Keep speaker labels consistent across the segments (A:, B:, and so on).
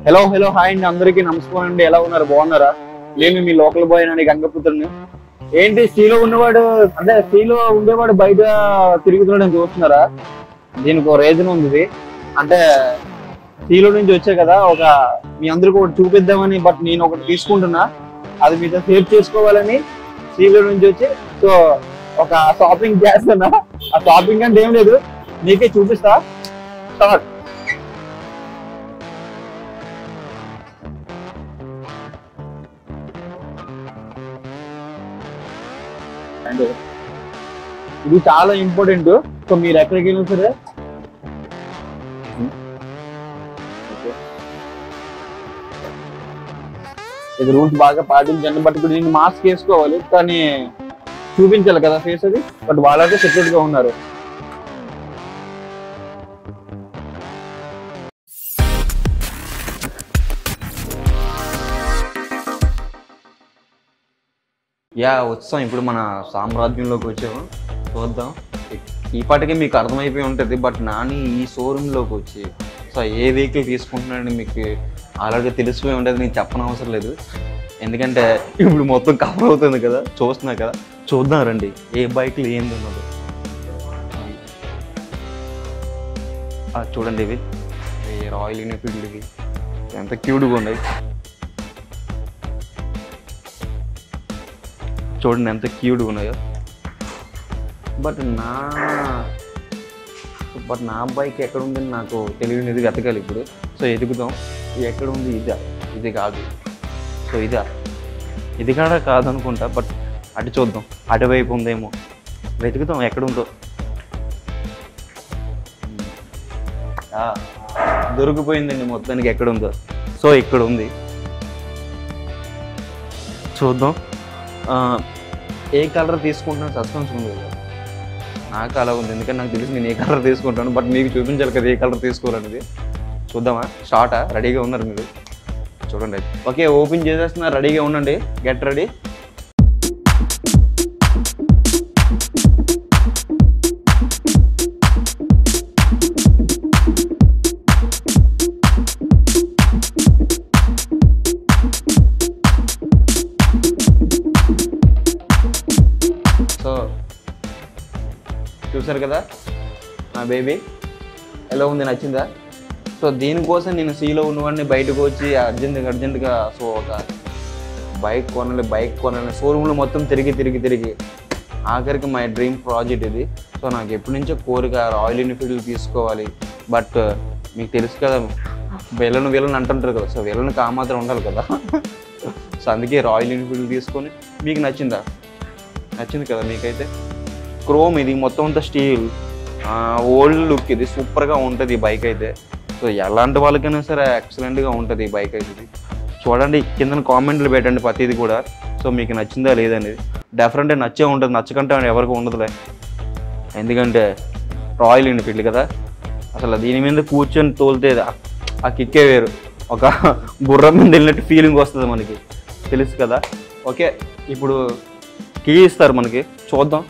A: Hello hello hi అండి అందరికీ నమస్కారం అండి ఎలా ఉన్నారు బాగున్నారా నేను మీ లోకల్ బాయ్ అని గంగపుత్రుని ఏంటి సీలో ఉన్నవాడు అంటే సీలో ఉండేవాడు బయట తిరుగుతున్నాడు అని చూస్తున్నారా దీనికి ఒక రీజన్ ఉంది ఇది. అంటే సీలో నుంచి వచ్చే కదా ఒక మీ అందరికి ఒకటి చూపిద్దామని బట్ నేను ఒకటి తీసుకుంటున్నా అది మీతో సేవ్ చేసుకోవాలని సీలో నుంచి వచ్చి సో ఒక షాపింగ్ చేస్తున్నా ఆ షాపింగ్ అంటే ఏం లేదు నీకే చూపిస్తా స్టార్ట్ అండ్ ఇది చాలా ఇంపార్టెంట్ సో మీరు ఎక్కడికి వెళ్ళినా సరే ఓకే. ఇది రూల్స్ బాగా పాటించండి బట్ ఇప్పుడు నేను మాస్క్ వేసుకోవాలి కానీ చూపించాలి కదా ఫేస్ అది బట్ వాళ్ళైతే సెక్యూరిటీ గా ఉన్నారు యా వచ్చాం ఇప్పుడు మన సామ్రాజ్యంలోకి వచ్చాము చూద్దాం ఈ పాటికే మీకు అర్థమైపోయి ఉంటుంది బట్ నాని ఈ షోరూంలోకి వచ్చి సో ఏ వెహికల్ తీసుకుంటున్నాడని మీకు ఆల్రెడీ తెలిసిపోయి ఉంటుంది నేను చెప్పనవసరం అవసరం లేదు ఎందుకంటే ఇప్పుడు మొత్తం కవర్ అవుతుంది కదా చూస్తున్నా కదా చూద్దాం రండి ఏ బైక్లు ఏంది ఉన్నదో ఆ, చూడండి ఇవి ఈ రాయల్ ఎన్ఫీల్డ్ ఇవి ఎంత క్యూట్గా ఉన్నాయి చూడండి ఎంత క్యూట్గా ఉన్నాయో బట్ నా బట్ నా బైక్ ఎక్కడ ఉందని నాకు తెలియనిది వెతకాలి ఇప్పుడు సో ఎదుగుదాం ఇది ఎక్కడ ఉంది ఇదా ఇది కాదు సో ఇదా ఇది కూడా కాదనుకుంటా బట్ అటు చూద్దాం అటువైపు ఉందేమో వెతుకుదాం ఎక్కడ ఉందో ఆ, దొరికిపోయిందండి మొత్తానికి ఎక్కడ ఉందో సో ఇక్కడ ఉంది చూద్దాం ఆ, ఏ కలర్ తీసుకుంటున్నా సస్పెన్స్ ఉంది కదా నాకు అలా ఉంది ఎందుకంటే నాకు తెలిసి నేను ఏ కలర్ తీసుకుంటాను బట్ మీకు చూపించాలి కదా ఏ కలర్ తీసుకోవాలనేది చూద్దామా స్టార్టా రెడీగా ఉన్నారు మీరు చూడండి ఓకే ఓపెన్ చేసేస్తున్నా రెడీగా ఉండండి గెట్ రెడీ సో చూసారు కదా నా బేబీ ఎలా ఉంది నచ్చిందా సో దీనికోసం నేను సీలో ఉన్నవాడిని బయటకు వచ్చి అర్జెంట్గా అర్జెంటుగా సో ఒక బైక్ కొనాలి బైక్ కొనాలి షోరూంలో మొత్తం తిరిగి తిరిగి తిరిగి ఆఖరికి మై డ్రీమ్ ప్రాజెక్ట్ ఇది సో నాకు ఎప్పటి నుంచో కోరిక రాయల్ ఎన్ఫీల్డ్ తీసుకోవాలి బట్ మీకు తెలుసు కదా వీళ్ళను వీళ్ళని అంటుంటారు కదా సో వీళ్ళని కామాత్రం ఉండాలి కదా సో అందుకే రాయల్ ఎన్ఫీల్డ్ తీసుకొని మీకు నచ్చిందా నచ్చింది కదా మీకైతే క్రోమ్ ఇది మొత్తం అంతా స్టీల్ ఓల్డ్ లుక్ ఇది సూపర్గా ఉంటుంది ఈ బైక్ అయితే సో ఎలాంటి వాళ్ళకైనా సరే ఎక్సలెంట్గా ఉంటుంది ఈ బైక్ అయితే ఇది చూడండి కింద కామెంట్లు పెట్టండి ప్రతిది కూడా సో మీకు నచ్చిందా లేదనేది డెఫినెట్గా నచ్చే ఉంటుంది నచ్చకంటే ఎవరికి ఉండదులే ఎందుకంటే రాయల్ ఎన్ఫీల్డ్ కదా అసలు దీని మీద కూర్చొని తోలితే ఆ- ఆ కిక్కే వేరు ఒక గుర్రం మీద వెళ్ళినట్టు ఫీలింగ్ వస్తుంది మనకి తెలుసు కదా ఓకే ఇప్పుడు కీ ఇస్తారు మనకి చూద్దాం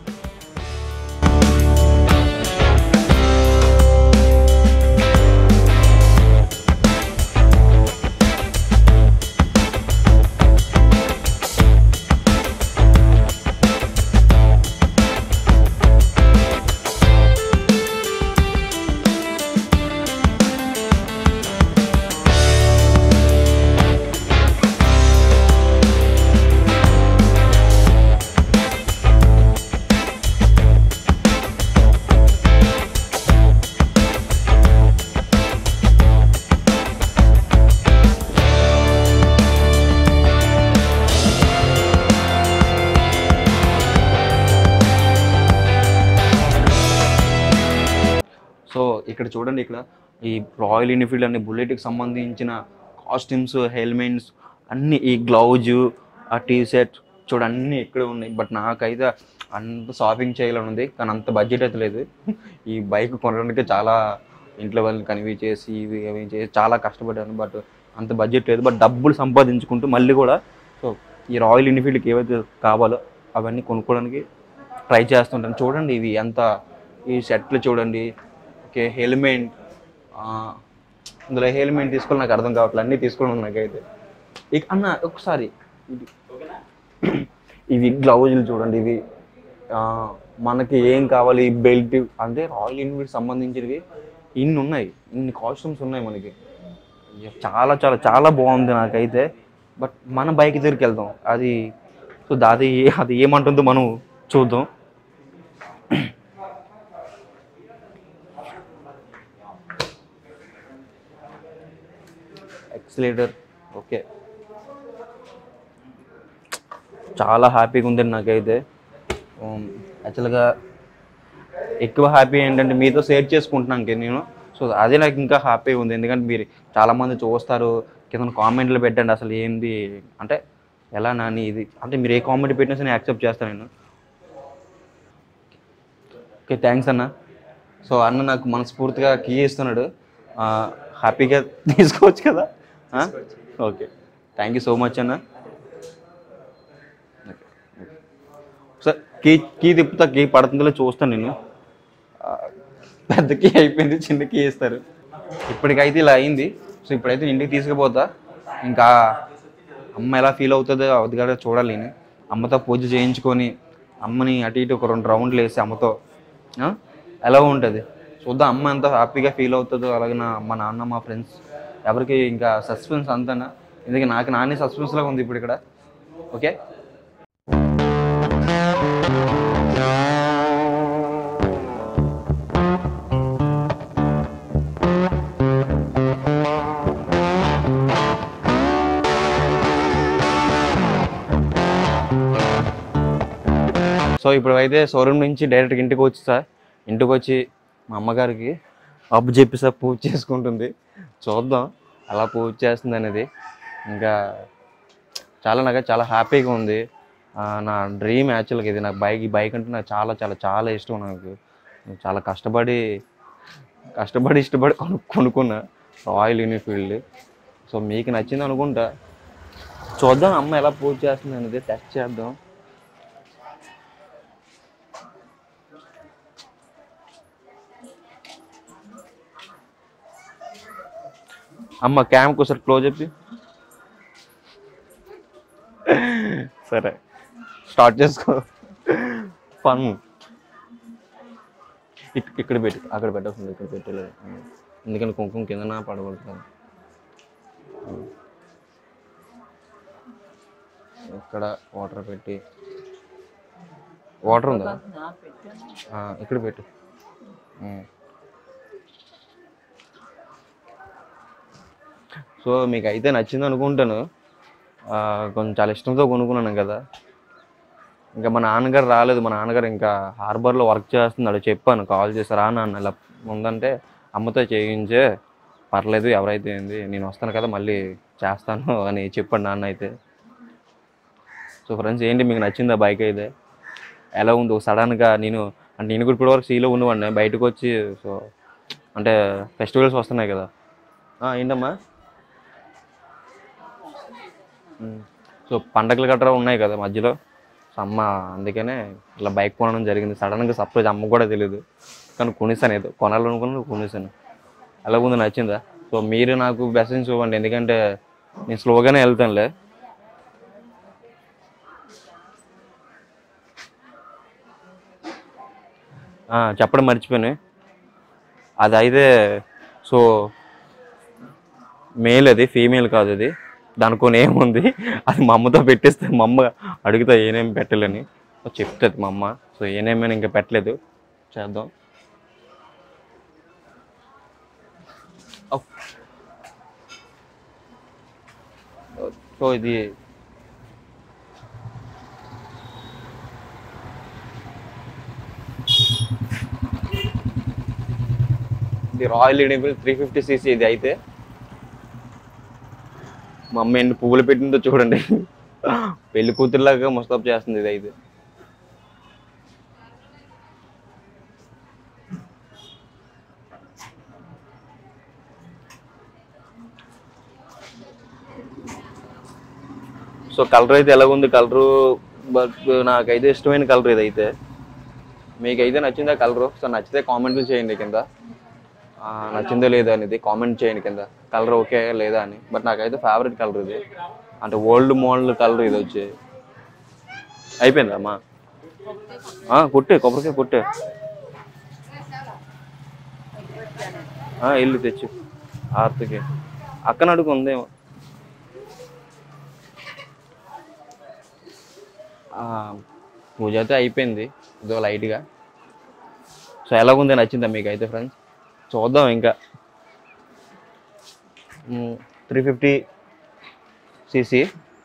A: సో ఇక్కడ చూడండి ఇక్కడ ఈ రాయల్ ఎన్ఫీల్డ్ అనే బుల్లెట్కి సంబంధించిన కాస్ట్యూమ్స్ హెల్మెట్స్ అన్ని ఈ గ్లౌజ్ ఆ టీ షర్ట్ చూడ అన్నీ ఇక్కడ ఉన్నాయి బట్ నాకైతే అంత షాపింగ్ చేయాలని ఉంది కానీ అంత బడ్జెట్ అయితే లేదు ఈ బైక్ కొనడానికి చాలా ఇంట్లో వాళ్ళని కనివి చేసి ఇవి అవి చేసి చాలా కష్టపడ్డాను బట్ అంత బడ్జెట్ లేదు బట్ డబ్బులు సంపాదించుకుంటూ మళ్ళీ కూడా సో ఈ రాయల్ ఎన్ఫీల్డ్కి ఏవైతే కావాలో అవన్నీ కొనుక్కోవడానికి ట్రై చేస్తుంటాను చూడండి ఇవి ఎంత ఈ షర్ట్లు చూడండి ఓకే హెల్మెట్ ఇందులో హెల్మెట్ తీసుకోవాలి నాకు అర్థం కావట్లేదు అన్నీ తీసుకోవడం నాకైతే ఇక అన్న ఒకసారి ఇది ఇవి గ్లౌజులు చూడండి ఇవి ఆ, మనకి ఏం కావాలి బెల్ట్ అంటే రాయల్ ఎన్ఫీల్డ్ సంబంధించినవి ఇన్ని ఉన్నాయి ఇన్ని కాస్ట్యూమ్స్ ఉన్నాయి మనకి చాలా చాలా చాలా బాగుంది నాకైతే బట్ మన బైక్ దగ్గరికి వెళ్దాం అది సో అది అది ఏమంటుందో మనం చూద్దాం ఎక్సలేటర్ ఓకే చాలా హ్యాపీగా ఉందండి నాకైతే యాక్చువల్గా ఎక్కువ హ్యాపీ ఏంటంటే మీతో షేర్ చేసుకుంటున్నాను ఇంక నేను సో అదే నాకు ఇంకా హ్యాపీ ఉంది ఎందుకంటే మీరు చాలామంది చూస్తారు కింద కామెంట్లు పెట్టండి అసలు ఏంది అంటే ఎలా నాని ఇది అంటే మీరు ఏ కామెంట్ పెట్టినా సరే నేను యాక్సెప్ట్ చేస్తాను నేను ఓకే థ్యాంక్స్ అన్న సో అన్న నాకు మనస్ఫూర్తిగా కీ ఇస్తున్నాడు ఆ, హ్యాపీగా తీసుకోవచ్చు కదా ఆ? Okay thank you so much అన్న సార్ కీ కీ తిప్పుతా కీ పడుతుందో చూస్తాను నేను ఆ, పెద్ద కీ అయిపోయింది చిన్న కీ ఇస్తారు ఇప్పటికైతే ఇలా అయింది సో ఇప్పుడైతే ఇంటికి తీసుకుపోతా ఇంకా అమ్మ ఎలా ఫీల్ అవుతుందో అది కూడా చూడాలి నేను అమ్మతో పూజ చేయించుకొని అమ్మని అటు ఇటు ఒక రెండు రౌండ్లు వేసి అమ్మతో ఆ? ఎలా ఉంటుంది చూద్దాం అమ్మ ఎంత హ్యాపీగా ఫీల్ అవుతుందో అలాగే నా మా నాన్న మా ఫ్రెండ్స్ ఎవరికి ఇంకా సస్పెన్స్ అంతనా ఎందుకంటే నాకు నాని సస్పెన్స్ లాగా ఉంది ఇప్పుడు ఇక్కడ ఓకే సో ఇప్పుడు అయితే షోరూమ్ నుంచి డైరెక్ట్ ఇంటికి వచ్చి సార్ ఇంటికి వచ్చి మా అమ్మగారికి అప్పు చెప్పి సార్ పూజ చేసుకుంటుంది చూద్దాం అలా పూజ చేస్తుంది అనేది ఇంకా చాలా నాకు చాలా హ్యాపీగా ఉంది ఆ, నా డ్రీమ్ యాక్చువల్గా ఇది నాకు బైక్ ఈ బైక్ అంటే నాకు చాలా చాలా చాలా ఇష్టం నాకు చాలా కష్టపడి కష్టపడి ఇష్టపడి కొను కొనుక్కున్నా రాయల్ ఎన్ఫీల్డ్ సో మీకు నచ్చింది అనుకుంటా చూద్దాం అమ్మ ఎలా పూజ చేస్తుంది అనేది టెస్ట్ చేద్దాం అమ్మ క్యామ్కి ఒకసారి క్లోజ్ చెప్పి సరే స్టార్ట్ చేసుకో ఫన్ ఇక్కడ పెట్టు అక్కడ పెట్టకుండా ఇక్కడ పెట్టలేదు ఎందుకంటే కుంకుమ కిందన పడగొడుతుంది ఇక్కడ వాటర్ పెట్టి వాటర్ ఉందా ఆ, ఇక్కడ పెట్టు ఉమ్. సో మీకు అయితే నచ్చింది అనుకుంటాను ఆ, కొంచెం చాలా ఇష్టంతో కొనుక్కున్నాను కదా ఇంకా మా నాన్నగారు రాలేదు మా నాన్నగారు ఇంకా హార్బర్లో వర్క్ చేస్తున్నాడు చెప్పాను కాల్ చేసి రా నాన్న ఇలా ఉందంటే అమ్మతో చేయించే పర్లేదు ఎవరైతే ఏంది నేను వస్తాను కదా మళ్ళీ చేస్తాను అని చెప్పాడు నాన్న అయితే సో ఫ్రెండ్స్ ఏంటి మీకు నచ్చిందా బైక్ అయితే ఎలా ఉంది సడన్గా నేను అంటే నేను కూడా ఇప్పటివరకు సీలో ఉన్నవాడిని బయటకు వచ్చి సో అంటే ఫెస్టివల్స్ వస్తున్నాయి కదా ఆ, ఏంటమ్మా ఉమ్. సో పండగలు గట్రా ఉన్నాయి కదా మధ్యలో సో అమ్మ అందుకనే ఇలా బైక్ కొనడం జరిగింది సడన్గా సర్ప్రైజ్ అమ్మ కూడా తెలియదు కానీ కొనిస్తాను ఏదో కొనాలనుకున్నాను కొనిస్తాను ఎలా ఉంది నచ్చిందా సో మీరు నాకు బెసెన్స్ ఇవ్వండి ఎందుకంటే నేను స్లోగానే వెళ్తానులే ఆ, చెప్పడం మర్చిపోయాను అది అయితే సో మేల్ అది ఫీమేల్ కాదు అది దానికొని ఏముంది అది మా అమ్మతో పెట్టిస్తే మా అమ్మ అడుగుతా ఏనేమి పెట్టలేని సో చెప్తుంది మా అమ్మ సో ఏనేమని ఇంకా పెట్టలేదు చేద్దాం ఔ. సో ఇది ఇది Royal Enfield three fifty CC ఇది అయితే మా అమ్మ ఎన్ని పువ్వులు పెట్టిందో చూడండి పెళ్లి కూతురులాగా ముస్తాబ్ చేస్తుంది ఇది అయితే సో కలర్ అయితే ఎలా ఉంది కలరు బట్ నాకైతే ఇష్టమైన కలర్ ఇది అయితే మీకైతే నచ్చిందా కలరు సో నచ్చితే కామెంట్లు చేయండి కింద ఆ, నచ్చిందో లేదో అనేది కామెంట్ చేయండి కింద కలర్ ఓకే లేదా అని బట్ నాకైతే ఫేవరెట్ కలర్ ఇది అంటే ఓల్డ్ మోడల్ కలర్ ఇది వచ్చి అయిపోయిందమ్మా ఆ, కొట్టే కొబ్బరికాయ కొట్టే ఆ, ఇల్లు తెచ్చు ఆర్తికి అక్కన అడుగు ఉందేమో ఆ, పూజ అయితే అయిపోయింది ఇదో లైట్గా సో ఎలాగుంది నచ్చిందా మీకు అయితే ఫ్రెండ్స్ చూద్దాం ఇంకా త్రీ ఫిఫ్టీ సీసీ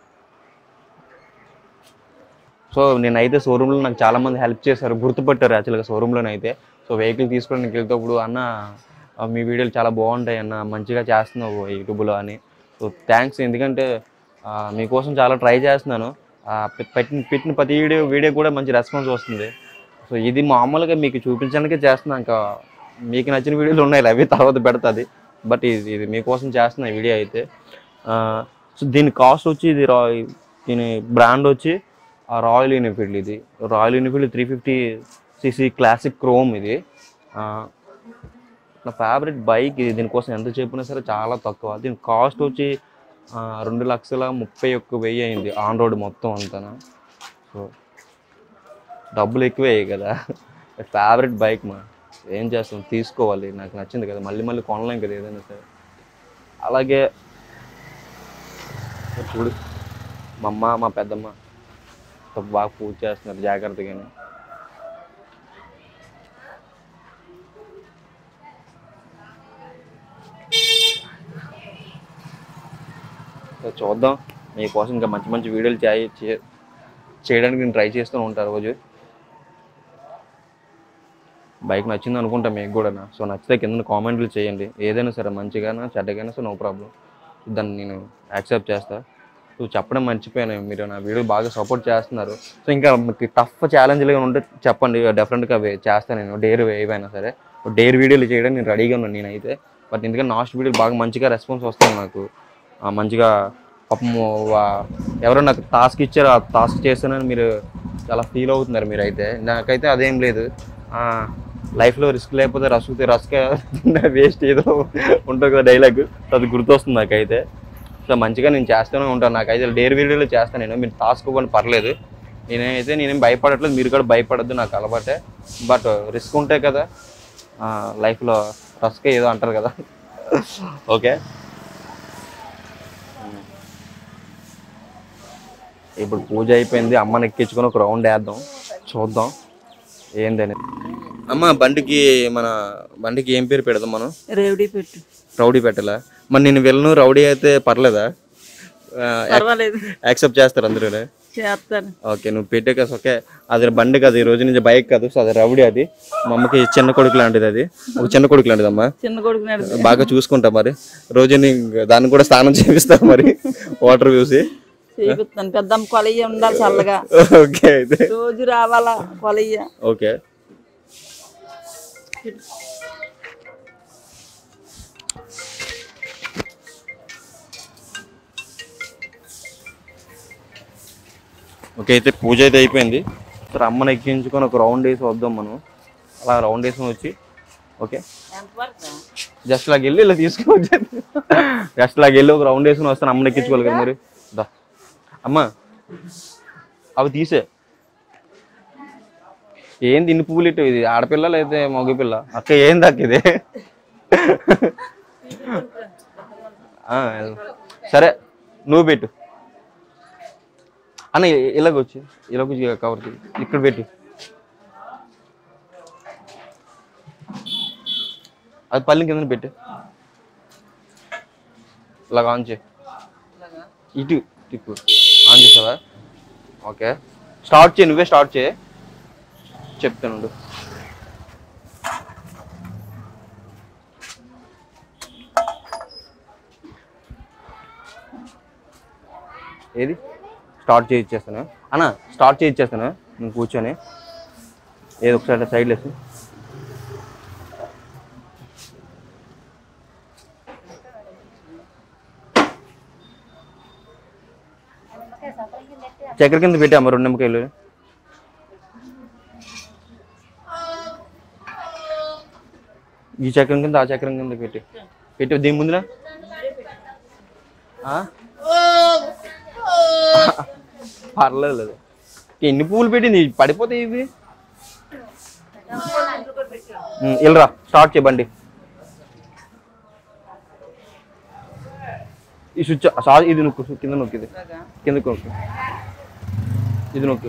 A: సో నేనైతే షోరూంలో నాకు చాలా మంది హెల్ప్ చేశారు గుర్తుపట్టారు యాక్చువల్గా షోరూంలోనే అయితే సో వెహికల్ తీసుకోవడానికి వెళ్తేప్పుడు అన్న ఆ, మీ వీడియోలు చాలా బాగుంటాయి అన్న మంచిగా చేస్తున్నావు యూట్యూబ్లో అని సో థ్యాంక్స్ ఎందుకంటే ఆ, మీకోసం చాలా ట్రై చేస్తున్నాను ఆ, పె- పెట్టిన పెట్టిన ప్రతి వీడియో వీడియో కూడా మంచి రెస్పాన్స్ వస్తుంది సో ఇది మామూలుగా మీకు చూపించడానికే చేస్తున్నా ఇంకా మీకు నచ్చిన వీడియోలు ఉన్నాయి అవి తర్వాత పెడుతుంది బట్ ఇది ఇది మీకోసం చేస్తున్నా ఈ వీడియో అయితే ఆ, సో దీని కాస్ట్ వచ్చి ఇది రా దీని బ్రాండ్ వచ్చి ఆ రాయల్ ఎన్ఫీల్డ్ ఇది Royal Enfield three fifty CC classic chrome ఇది ఆ, నా ఫేవరెట్ బైక్ ఇది దీనికోసం ఎంత చెప్పినా సరే చాలా తక్కువ దీని కాస్ట్ వచ్చి ఆ, రెండు లక్షల ముప్పై ఒక్క వెయ్యి అయింది ఆన్ రోడ్ మొత్తం అంతా సో డబ్బులు ఎక్కువే అయ్యాయి కదా ఫేవరెట్ బైక్ మా ఏం చేస్తాం తీసుకోవాలి నాకు నచ్చింది కదా మళ్ళీ మళ్ళీ కొనలేం కదా ఏదైనా సరే అలాగే చూడు మా అమ్మ మా పెద్దమ్మ బాగా పూజ చేస్తున్నారు జాగ్రత్తగానే సో చూద్దాం మీకోసం ఇంకా మంచి మంచి వీడియోలు చేయ చే- చేయడానికి నేను ట్రై చేస్తూ ఉంటాను రోజు బైక్ నచ్చింది అనుకుంటా మీకు కూడా సో నచ్చితే కింద కామెంట్లు చేయండి ఏదైనా సరే మంచిగానా చెడ్డగానా సో నో ప్రాబ్లం దాన్ని నేను యాక్సెప్ట్ చేస్తా సో చెప్పడం మర్చిపోయాను మీరు నా వీడియో బాగా సపోర్ట్ చేస్తున్నారు సో ఇంకా మీకు టఫ్ ఛాలెంజ్లు ఉంటే చెప్పండి డెఫినెట్గా వే చేస్తాను నేను డేర్ ఏవైనా సరే డేర్ వీడియోలు చేయడానికి నేను రెడీగా ఉన్నాను నేనైతే బట్ ఎందుకంటే లాస్ట్ వీడియోలు బాగా మంచిగా రెస్పాన్స్ వస్తుంది నాకు ఆ, మంచిగా పాపం వా- ఎవరో నాకు టాస్క్ ఇచ్చారు ఆ టాస్క్ చేస్తానని మీరు చాలా ఫీల్ అవుతున్నారు మీరు అయితే నాకైతే అదేం లేదు లైఫ్లో రిస్క్ లేకపోతే రసుకుతే రస్క వేస్ట్ ఏదో ఉంటుంది కదా డైలాగ్ అది గుర్తొస్తుంది నాకైతే సో మంచిగా నేను చేస్తూనే ఉంటాను నాకైతే డేర్ వీడియోలో చేస్తాను నేను మీరు టాస్క్ ఇవ్వండి పర్లేదు నేనైతే నేనేం భయపడట్లేదు మీరు కూడా భయపడద్దు నాకు అలవాటే బట్ రిస్క్ ఉంటాయి కదా లైఫ్లో రస్క్ ఏదో అంటారు కదా ఓకే ఇప్పుడు పూజ అయిపోయింది అమ్మని ఎక్కించుకొని ఒక రౌండ్ వేద్దాం చూద్దాం ఏందని అమ్మ బండికి మన బండికి ఏం పేరు పెడదాం మనం
B: రేవడి పెట్టు
A: రౌడీ పెట్టాలా మరి నేను వెళ్ళను రౌడీ అయితే పర్లేదా
B: పర్వాలేదు
A: యాక్సెప్ట్ చేస్తారు అందరూ
B: చేస్తాను
A: ఓకే నువ్వు పెట్టే కదా ఓకే అది బండి కాదు ఈ రోజు నుంచి బైక్ కాదు సో అది రౌడీ అది మా అమ్మకి చిన్న కొడుకు లాంటిది అది ఒక చిన్న కొడుకు లాంటిది అమ్మా
B: చిన్న కొడుకు నడిపి
A: బాగా చూసుకుంటా మరి రోజు నీ- దాన్ని కూడా స్నానం చేపిస్తా మరి వాటర్ చూసి
B: చేపిస్తాను పెద్దమ్మ కొలయ్య ఉండాలి చల్లగా
A: ఓకే అయితే
B: రోజు రావాలా కొలయ్య
A: ఓకే ఓకే అయితే పూజ అయితే అయిపోయింది సరే అమ్మని ఎక్కించుకొని ఒక రౌండ్ వేసి వద్దాం మనం అలా రౌండ్ వేసుకొని వచ్చి ఓకే జస్ట్ లాగా వెళ్ళి ఇలా తీసుకోవచ్చు జస్ట్ లాగా వెళ్ళి ఒక రౌండ్ వేసుకొని వస్తాను అమ్మని ఎక్కించుకోవాలి కదా మరి దా అమ్మ అవి తీసే ఏంది ఇన్ని పువ్వులు ఇటు ఇది ఆడపిల్ల లేదా మగపిల్ల అక్క ఏం దక్క ఇది ఆ, సరే నువ్వు పెట్టు అన్న ఇ- ఇలాగొచ్చి ఇలాగొచ్చి కవర్ చేయి. ఇక్కడ పెట్టు అది పల్లి కింద పెట్టు ఇలాగ ఆన్ చేయి ఇటు తిప్పు ఆన్ చేసావా ఓకే స్టార్ట్ చేయి నువ్వే స్టార్ట్ చేయి చెప్తాను ఏది స్టార్ట్ చేయి ఇచ్చేస్తాను అన్న స్టార్ట్ చేయి ఇచ్చేస్తాను నేను కూర్చొని ఏది ఒకసారి సైడ్ లేసి చక్కెర కింద పెట్టాము రెండు నిమ్మకాయలు ఈ చక్రం కింద ఆ చక్రం కింద పెట్టి పెట్టి దీని ముందున ఆ? పర్లేదు లేదు ఎన్ని పువ్వులు పెట్టింది పడిపోతాయి ఇవి ఉమ్, వెళ్ళరా స్టార్ట్ చేయండి ఈ స్విచ్ సారీ ఇది నొక్కు కింద నొక్కు ఇది కిందకు నొక్కు ఇది నొక్కు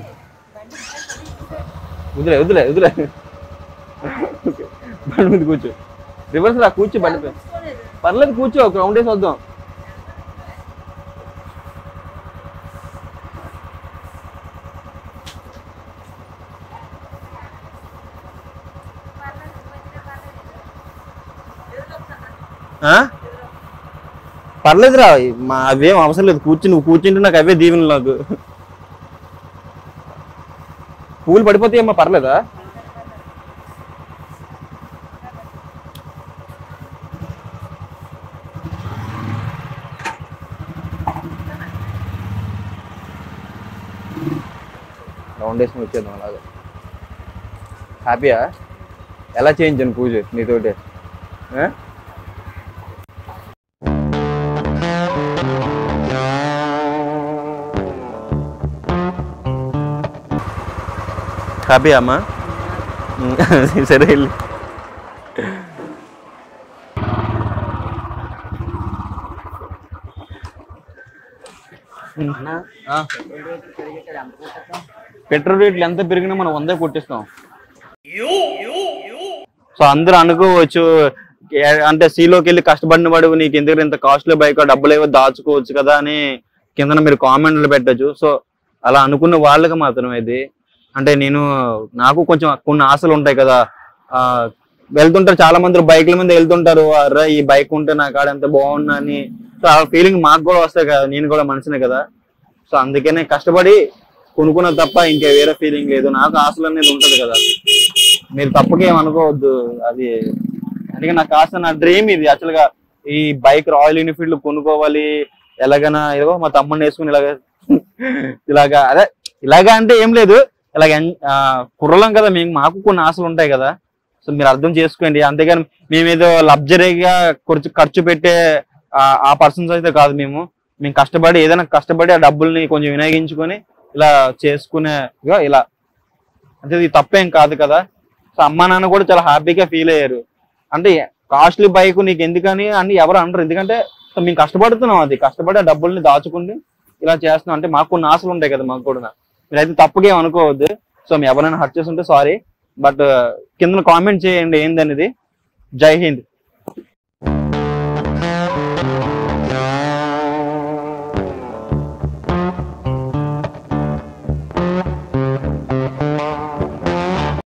A: వదిలే వదిలే వదిలే ఓకే. బండి మీద కూర్చో రివర్స్ రా కూర్చో బండి మీద పర్లేదు కూర్చో ఒక రౌండ్ వేసి వద్దాం ఆ? పర్లేదురా మా అవేం అవసరం లేదు కూర్చుని నువ్వు కూర్చుంటే నాకు అవే దీవెనలు నాకు పూలు పడిపోతాయమ్మా పర్లేదా రౌండ్ వేసుకుని వచ్చేద్దాం అలాగే హ్యాపీయా ఎలా చేయించాను పూజ నీతోటి ఆ? హ్యాపీ అమ్మా సరే వెళ్ళి ఆ. పెట్రోల్ రేట్లు ఎంత పెరిగినా మనం వందే కొట్టిస్తాం సో అందరూ అనుకోవచ్చు ఏ- అంటే సీలోకి వెళ్ళి కష్టపడిన వాడు నీకు ఎందుకు ఇంత కాస్ట్లీ బైక్ డబ్బులు ఏవో దాచుకోవచ్చు కదా అని కింద మీరు కామెంట్లు పెట్టచ్చు సో అలా అనుకున్న వాళ్ళకి మాత్రమే ఇది అంటే నేను నాకు కొంచెం కొన్ని ఆశలు ఉంటాయి కదా ఆ వెళ్తుంటారు చాలా మంది బైక్ల మీద వెళ్తుంటారు అర్రే ఈ బైక్ ఉంటే నా కాడ ఎంత బాగున్నా అని సో ఆ ఫీలింగ్ మాకు కూడా వస్తాయి కదా నేను కూడా మనిషినే కదా సో అందుకనే కష్టపడి కొనుక్కున్న తప్ప ఇంకా వేరే ఫీలింగ్ లేదు నాకు ఆశలు అనేది ఉంటది కదా మీరు తప్పగా ఏమనుకోవద్దు అది అందుకే నాకు కాస్త నా డ్రీమ్ ఇది యాక్చువల్ గా ఈ బైక్ రాయల్ ఎన్ఫీల్డ్ కొనుక్కోవాలి ఎలాగైనా ఏదో మా తమ్ముడిని వేసుకుని ఇలాగ ఇలాగా అదే ఇలాగా అంటే ఏం లేదు ఇలాగ ఎన్- ఆ, కుర్రలం కదా మేము మాకు కొన్ని ఆశలు ఉంటాయి కదా సో మీరు అర్థం చేసుకోండి అంతేగాని మేమేదో లగ్జరీగా ఖర్చు ఖర్చు పెట్టే ఆ- ఆ పర్సన్స్ అయితే కాదు మేము మేము కష్టపడి ఏదైనా కష్టపడి ఆ డబ్బుల్ని కొంచెం వినియోగించుకొని ఇలా చేసుకునే ఇగో ఇలా అంటే ఇది తప్పేం కాదు కదా సో అమ్మా నాన్న కూడా చాలా హ్యాపీగా ఫీల్ అయ్యారు అంటే కాస్ట్లీ బైక్ నీకు ఎందుకని అని ఎవరు అనరు ఎందుకంటే సో మేము కష్టపడుతున్నాం అది కష్టపడి ఆ డబ్బుల్ని దాచుకుని ఇలా చేస్తున్నాం అంటే మాకు కొన్ని ఆశలు ఉంటాయి కదా మాకు కూడా మీరైతే తప్పుగా ఏం అనుకోవద్దు సో మీ ఎవరైనా హర్ట్ చేస్తుంటే సారీ బట్ కింద కామెంట్ చేయండి ఏందనేది జై హింద్